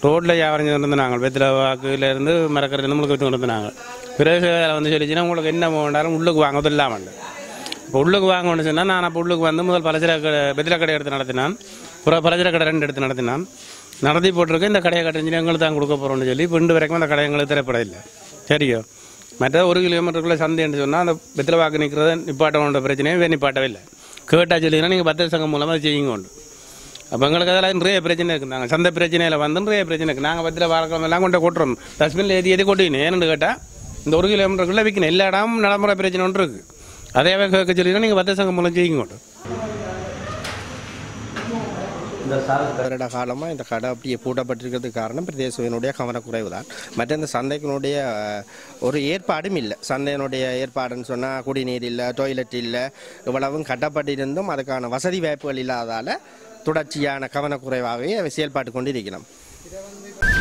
ரோட்டில் வியாபாரம் செஞ்சு நாங்கள் வெத்தில வாக்குலேருந்து மரக்கரை நம்மளுக்கு விட்டு கொண்டு நாங்கள் பிறகு அதில் வந்து சொல்லிச்சுன்னா உங்களுக்கு என்ன வேண்டாலும் உள்ளுக்கு வாங்குறது இல்லாமல் இப்போ உள்ளுக்கு வாங்கணும்னு சொன்னால் நான் அப்போ உள்ளுக்கு வந்து முதல் பலசர கடை வெத்தில கடை எடுத்து நடத்தினான் அப்புறம் பலசர கடை ரெண்டு எடுத்து நடத்தினான் நடத்தி போட்டிருக்கேன் இந்த கடையை கட்டிஞ்சு எங்களுக்கு தான் கொடுக்க போகிறோம்னு சொல்லி இப்போ இன்று வரைக்கும் அந்த கடை எங்களுக்கு திரைப்பட இல்லை சரியோ மற்ற ஒரு கிலோமீட்டருக்குள்ளே சந்தைன்னு சொன்னால் அந்த வெத்தில வாக்கு நிற்கிறத நிப்பாட்டணுன்ற பிரச்சனையும் வே நிப்பாட்டவே இல்லை கேட்டா சொல்லிங்கன்னா நீங்கள் பத்திர சங்கம் மூலமாக செய்யுங்க உண்டு அப்போ எங்களுக்கு அதெல்லாம் நிறைய பிரச்சனை இருக்குது நாங்கள் சந்தை பிரச்சனையில் வந்து நிறைய பிரச்சனை இருக்குது நாங்கள் பத்திர வாரக்கிழமை எல்லாம் கொண்டு கொட்டுறோம் டஸ்ட்பினில் ஏதி ஏதி கொட்டிக்கணும் ஏன்னு கேட்டால் இந்த ஒரு கிலோமீட்டருக்குள்ளே விற்கணும் எல்லா இடமும் நடைமுறை பிரச்சனை ஒன்று இருக்குது அதே கேட்க சொல்லிங்கன்னா நீங்கள் பத்திர சங்கம் மூலம் செய்யுங்க உண்டு வருட காலமாக இந்த கடை அப்படியே பூட்டப்பட்டிருக்கிறதுக்கு காரணம் பிரதேசத்தினுடைய கவனக்குறைவு தான் மற்ற இந்த சந்தைக்கினுடைய அஹ், ஒரு ஏற்பாடும் இல்லை சந்தையினுடைய ஏற்பாடுன்னு சொன்னால் குடிநீர் இல்லை டாய்லெட் இல்லை இவ்வளவும் கட்டப்பட்டிருந்தும் அதுக்கான வசதி வாய்ப்புகள் இல்லாதால தொடர்ச்சியான கவனக்குறைவாகவே அவை செயல்பாட்டு கொண்டு இருக்கிறோம்